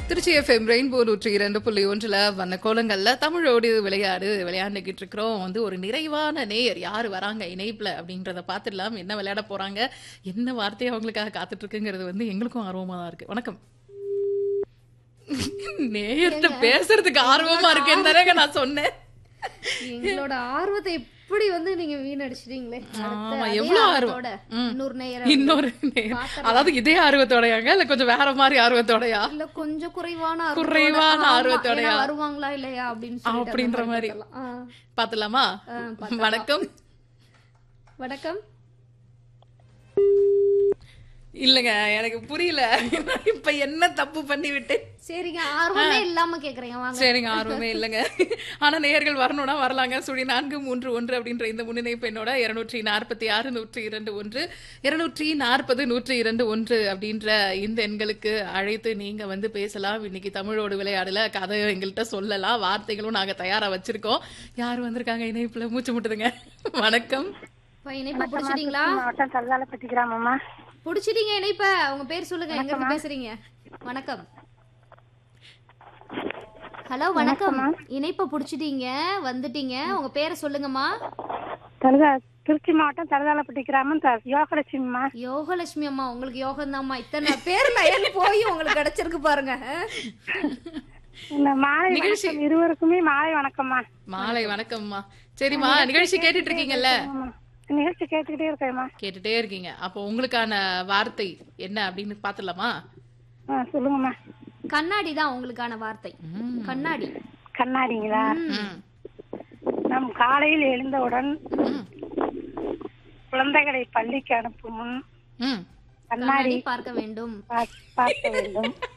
Trichy FM rainbow நூற்றி இரண்டு புள்ளி ஒன்றுல வண்ண கோலங்கள்ல தமிழோடு விளையாடு விளையாண்டுகிட்டு இருக்கிறோம் வந்து ஒரு நிறைவான நேயர் யாரு வராங்க இணைப்புல அப்படின்றத பார்த்துடலாம் என்ன விளையாட போறாங்க என்ன வார்த்தை அவங்களுக்காக காத்துட்டு இருக்குங்கிறது வந்து எங்களுக்கும் ஆர்வமா தான் இருக்கு வணக்கம் நேயர்கிட்ட பேசுறதுக்கு ஆர்வமா இருக்கேன்னு தானேங்க நான் சொன்னேன் எங்களோட ஆர்வத்தை எப்படி வந்து நீங்க வீணடிச்சிட்டீங்களே அடுத்த ஆமா, அதே எவ்வளவு ஆர்வம். ஆர்வத்தோட ம். இன்னொரு நேரம் இன்னொரு நேயர். அதாவது இதே ஆர்வத்தோடையாங்க இல்ல கொஞ்சம் வேற மாதிரி ஆர்வத்தோடையா இல்ல கொஞ்சம் குறைவான ஆர்வத்தோட. குறைவான ஆமா, ஆர்வத்தோடயா? ஏன்னா வருவாங்களா இல்லையா அப்படின்னு சொல்லிட்டு அப்படின்ற அந்த மாதிரி. பார்க்கலாம். ஆ. பாத்துலாமா ஆ, வணக்கம் வணக்கம் இல்லங்க எனக்கு புரியல இப்ப என்ன தப்பு பண்ணி விட்டேன் சரிங்க ஆர்வமே இல்லாம கேக்குறீங்க வாங்க சரிங்க ஆர்வமே இல்லைங்க ஆனா நேயர்கள் வரணும்னா வரலாங்க சுழி நான்கு மூன்று ஒன்று அப்படின்ற இந்த முன்னிணைப்பு என்னோட இருநூற்றி நாற்பத்தி ஆறு நூற்றி இரண்டு ஒன்று இருநூற்றி நாற்பது நூற்றி இரண்டு ஒன்று அப்படின்ற இந்த எண்களுக்கு அழைத்து நீங்க வந்து பேசலாம் இன்னைக்கு தமிழோடு விளையாடல கதை எங்கள்கிட்ட சொல்லலாம் வார்த்தைகளும் நாங்க தயாரா வச்சிருக்கோம் யார் வந்திருக்காங்க இணைப்புல மூச்சு முட்டுதுங்க வணக்கம் இப்ப இணைப்ப புடிச்சிட்டீங்களா மாவட்டம் தலதாலப்பட்டி கிராமமா புடிச்சிட்டீங்க இணைப்ப உங்க பேர் சொல்லுங்க எங்க இருந்து பேசுறீங்க வணக்கம் ஹலோ வணக்கம் இணைப்ப புடிச்சிட்டீங்க வந்துட்டீங்க உங்க பேரை சொல்லுங்கம்மா தலதா திருச்சி மாவட்டம் தலதாலப்பட்டி கிராமம் த- யோகலட்சுமிமா யோகலட்சுமி அம்மா உங்களுக்கு யோகம் இத்தனை பேர் லைன் போய் உங்களுக்கு கிடைச்சிருக்கு பாருங்க இந்த மாலை வணக்கம் இருவருக்குமே மாலை வணக்கம்மா மாலை வணக்கம்மா சரிம்மா நிகழ்ச்சி கேட்டுட்டு இருக்கீங்கல்ல ஆமா. நிகழ்ச்சி கேட்டுக்கிட்டே இருக்கேம்மா கேட்டுட்டே இருக்கீங்க அப்போ உங்களுக்கான வார்த்தை என்ன அப்படின்னு பாத்துடலாமா ஆ சொல்லுங்கம்மா கண்ணாடி தான் உங்களுக்கான வார்த்தை கண்ணாடி கண்ணாடிங்களா ம். நம் காலையில் எழுந்தவுடன் குழந்தைகளை பள்ளிக்கு அனுப்பும் முன் ம் கண்ணாடி கண்ணாடி பார்க்க வேண்டும் பா- பார்க்க வேண்டும்